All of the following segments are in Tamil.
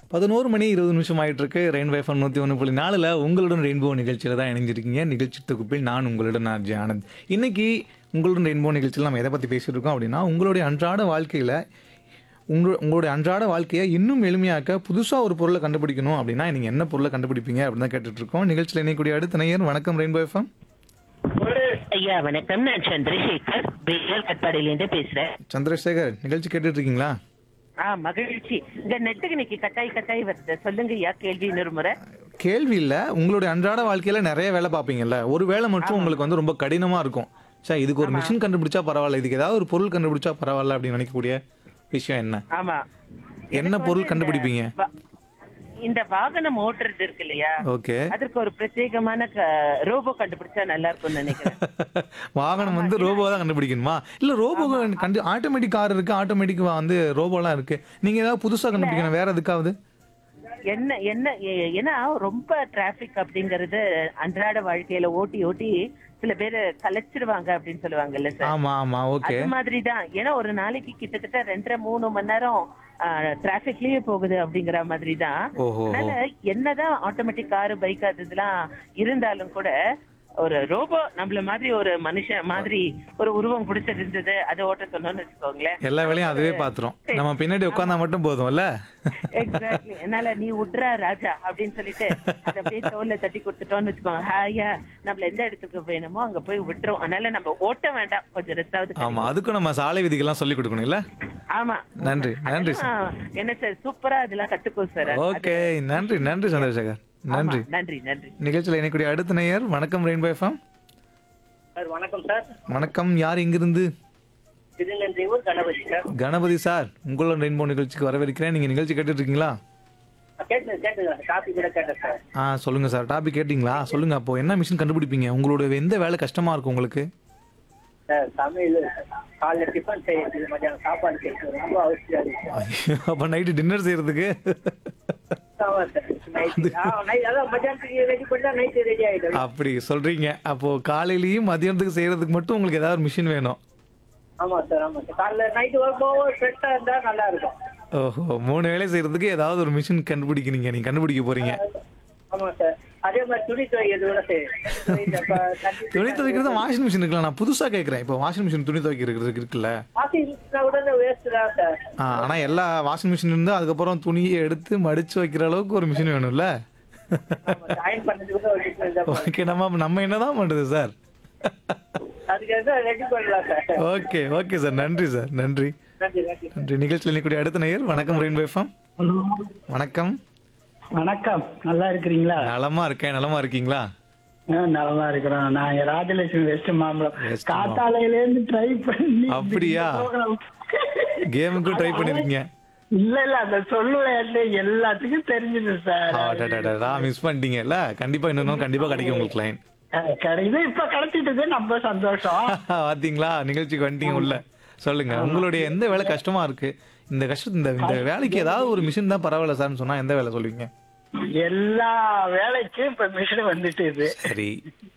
பதினோரு மணி இருபது நிமிஷம் ஆயிட்டு இருக்கு ரெயின் வைஃபம் நூற்றி ஒன்று புள்ளி நாலில் உங்களுடன் ரெயின்போ நிகழ்ச்சியில் தான் இணைஞ்சிருக்கீங்க நிகழ்ச்சி தொகுப்பில் நான் உங்களுடன் ஆர்ஜி ஆனந்த் இன்னைக்கு உங்களுடன் ரெயின்போ நிகழ்ச்சியில் நம்ம எதை பற்றி பேசிட்டு இருக்கோம் அப்படின்னா உங்களுடைய அன்றாட வாழ்க்கையில் உங்க உங்களுடைய அன்றாட வாழ்க்கையை இன்னும் எளிமையாக்க புதுசாக ஒரு பொருளை கண்டுபிடிக்கணும் அப்படின்னா நீங்கள் என்ன பொருளை கண்டுபிடிப்பீங்க அப்படின்னு தான் கேட்டுட்டு இருக்கோம் நிகழ்ச்சியில் இணையக்கூடிய அடுத்த நேயர் வணக்கம் ரெயின்போ எஃப்எம் ஐயா வணக்கம் நான் சந்திரசேகர் வேல் கட்பாடியிலேருந்து பேசுறேன் சந்திரசேகர் நிகழ்ச்சி கேட்டுட்டு இருக்கீங்களா ஆ மகிழ்ச்சி இந்த நெட்டுக்கு இன்னைக்கு கட்டாய் கட்டாய் வருது சொல்லுங்க ஐயா கேள்வி இன்னொரு முறை கேள்வி இல்லை உங்களுடைய அன்றாட வாழ்க்கையில் நிறைய வேலை பார்ப்பீங்கல்ல ஒரு வேலை மட்டும் உங்களுக்கு வந்து ரொம்ப கடினமாக இருக்கும் சார் இதுக்கு ஒரு மிஷின் கண்டுபிடிச்சா பரவாயில்ல இதுக்கு ஏதாவது ஒரு பொருள் கண்டுபிடிச்சா பரவாயில்ல அப்படின்னு நினைக்கக்கூடிய விஷயம் என்ன ஆமா என்ன பொருள் கண்டுபிடிப்பீங்க வா- இந்த வாகனம் ஓட்டுறது இருக்கு இல்லையா ஓகே அதற்கு ஒரு பிரத்யேகமான ரோபோ கண்டுபிடிச்சா நல்லா இருக்கும்னு நினைக்கிறேன் வாகனம் வந்து ரோபோ தான் கண்டுபிடிக்கணுமா இல்ல ரோபோ கண்டு ஆட்டோமேட்டிக் கார் இருக்கு ஆட்டோமேட்டிக் வந்து ரோபோலாம் இருக்கு நீங்க ஏதாவது புதுசா கண்டுபிடிக்கணும் வேற எதுக்காவது என்ன என்ன ஏ- ஏன்னா ரொம்ப டிராபிக் அப்படிங்கறது அன்றாட வாழ்க்கையில ஓட்டி ஓட்டி சில பேர் கலைச்சிடுவாங்க அப்படின்னு சொல்லுவாங்கல்ல சார் ஆமா ஆமா ஓகே அது மாதிரி தான் ஏன்னா ஒரு நாளைக்கு கிட்டத்தட்ட ரெண்டரை மூணு மணி நேரம் டிராபிக்லயே போகுது அப்படிங்கிற மாதிரி தான் ஓஹோ அதனால என்னதான் ஆட்டோமேட்டிக் காரு பைக் அது இதெல்லாம் இருந்தாலும் கூட ஒரு ரோபோ நம்மள மாதிரி ஒரு மனுஷன் மாதிரி ஒரு உருவம் பிடிச்சிருந்தது அதை ஓட்ட சொன்னோம்னு வச்சுக்கோங்களேன் எல்லா வேலையும் அதுவே பாத்துரும் நம்ம பின்னாடி உட்காந்தா மட்டும் போதும்ல எக்ஸாக்ட்லி என்னால நீ விட்றா ராஜா அப்படின்னு சொல்லிட்டு அதை அப்படியே தோல்ல தட்டி கொடுத்துட்டோம்னு வச்சுக்கோங்க ஹாயா நம்மள எந்த இடத்துக்கு வேணுமோ அங்க போய் விட்டுரும் அதனால நம்ம ஓட்ட வேண்டாம் கொஞ்சம் ரெஸ்டாவது ஆமா அதுக்கும் நம்ம சாலை விதிகள்லாம் சொல்லி கொடுக்கணும் இல்ல ஆமா நன்றி நன்றி சார் ஆ, என்ன சார் சூப்பரா அதெல்லாம் கத்துக்கோ சார் ஓகே நன்றி நன்றி சந்திரசேகர் நன்றி நன்றி நன்றி நிகழ்ச்சியில் இணைக்கூடிய அடுத்த நேயர் வணக்கம் ரெயின்போ எஃப்எம் சார் வணக்கம் சார் வணக்கம் யார் இங்கிருந்து திருநெல்வேலூர் கணபதி சார் கணபதி சார் உங்களோட ரெயின்போ நிகழ்ச்சிக்கு வரவேற்கிறேன் நீங்க நிகழ்ச்சி கேட்டுட்டு இருக்கீங்களா கேட்டேன் கேட்டேன் காப்பி கூட கேட்டேன் சார் ஆ சொல்லுங்க சார் டாபிக் கேட்டிங்களா சொல்லுங்க அப்போ என்ன மிஷின் கண்டுபிடிப்பீங்க உங்களோட எந்த வேலை கஷ்டமா இருக்கும் உங்களுக்கு சார் சமையல் காலைல டிஃபன் செய்யறது மத்தியானம் சாப்பாடு செய்யறது ரொம்ப அவசியம் இருக்கு அப்போ நைட்டு டின்னர் செய்யறதுக்கு ஆமா சார் நைட் நைட் அதான் மத்தியானத்துக்கு ரெடி பண்ணா நைட்டு ரெடி ஆயிடும் அப்படி சொல்றீங்க அப்போ காலையிலயும் மதியானத்துக்கு செய்யறதுக்கு மட்டும் உங்களுக்கு ஏதாவது ஒரு மிஷின் வேணும் ஆமா சார் ஆமா சார் காலைல நைட்டு வரும்போது ஃப்ரெஷ்ஷா இருந்தா நல்லா இருக்கும் ஓஹோ மூணு வேலை செய்யறதுக்கு ஏதாவது ஒரு மிஷின் கண்டுபிடிக்கிறீங்க நீங்க கண்டுபிடிக்க போறீங்க ஆமா சார் அதே மாதிரி துணி துவைக்கிறது கூட செய்யும் துணி துவைக்கிறது வாஷிங் மிஷின் இருக்கலாம் நான் புதுசா கேட்கறேன் இப்போ வாஷிங் மிஷின் துணி துவைக்கிறதுக்கு இருக்குல்ல வாஷிங் கூட வேஸ்ட் தான் சார் ஆ, ஆனா எல்லா வாஷிங் மிஷின் இருந்து அதுக்கப்புறம் துணியை எடுத்து மடிச்சு வைக்கிற அளவுக்கு ஒரு மிஷின் வேணும்ல அயன் பண்ணதுக்கு கூட ஒரு difference தான். ஓகே நம்ம நம்ம என்னதான் பண்றது சார் அதுக்கு ரெடி பண்ணலாம் சார் ஓகே ஓகே சார் நன்றி சார் நன்றி நன்றி நன்றி நன்றி நிகழ்ச்சியில் நிற்கக்கூடிய அடுத்த நேயர் வணக்கம் ரெயின்போ எஃப்எம் வணக்கம் வணக்கம் நல்லா இருக்கிறீங்களா நலமா இருக்கேன் நலமா இருக்கீங்களா ஆ, நலமா இருக்கிறோம் நான் ராஜலட்சுமி வெஸ்ட் மாம்பலம் West காத்தாலையில இருந்து ட்ரை பண்ணி அப்படியா? program- கேமுக்கும் ட்ரை பண்ணிருக்கீங்க இல்ல இல்ல அந்த சொல்லுவேன் எல்லாத்துக்கும் தெரிஞ்சது சார் மிஸ் பண்ணிட்டீங்கல்ல கண்டிப்பா இன்னொரு கண்டிப்பா கிடைக்கும் உங்களுக்கு லைன் கிடைக்குது இப்ப கிடைச்சிட்டது நம்ம சந்தோஷம் பாத்தீங்களா நிகழ்ச்சிக்கு வந்துட்டீங்க உள்ள சொல்லுங்க உங்களுடைய எந்த வேலை கஷ்டமா இருக்கு இந்த கஷ்டம் இந்த இந்த வேலைக்கு ஏதாவது ஒரு மிஷின் தான் பரவாயில்ல சார்னு சொன்னா எந்த வேலை சொல்லுவீங்க எல்லா வேலைக்கும் இப்ப மிஷின் வந்துட்டு இது சரி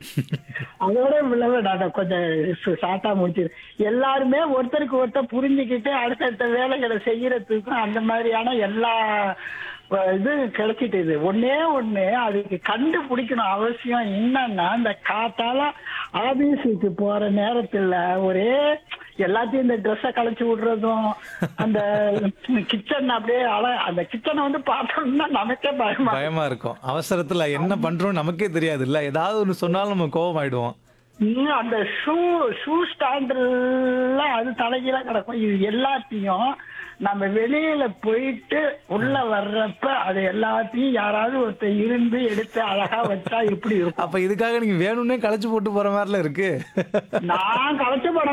அதோட இல்லாம நான் கொஞ்சம் ஷார்ட்டா முடிச்சிரு எல்லாருமே ஒருத்தருக்கு ஒருத்தர் புரிஞ்சுக்கிட்டு அடுத்தடுத்த வேலைகளை செய்யறதுக்கும் அந்த மாதிரியான எல்லா அஹ், இது கிடைச்சிட்டு இது ஒன்னே ஒண்ணு அதுக்கு கண்டுபிடிக்கணும் அவசியம் என்னன்னா இந்த காத்தால ஆபீஸுக்கு போற நேரத்துல ஒரே எல்லாத்தையும் இந்த ட்ரெஸ்ஸை களைச்சு விடுறதும் அந்த கிச்சன் அப்படியே அழ அந்த கிச்சனை வந்து பார்த்தோம்னா நமக்கே பயமா பயமா இருக்கும் அவசரத்துல என்ன பண்றோம் நமக்கே தெரியாது இல்ல ஏதாவது ஒண்ணு சொன்னாலும் நம்ம கோவம் ஆயிடுவோம் இன்னும் அந்த ஷூ ஷூ ஸ்டாண்டர்ல அது தலைகீழா கிடக்கும் இது எல்லாத்தையும் நம்ம வெளியில போயிட்டு உள்ள வர்றப்ப அது எல்லாத்தையும் யாராவது ஒருத்தர் இருந்து எடுத்து அழகா வச்சா எப்படி இருக்கும் அப்ப இதுக்காக நீங்க வேணும்னே களைச்சு போட்டு போற மாதிரில இருக்கு நான் கலைச்சு போட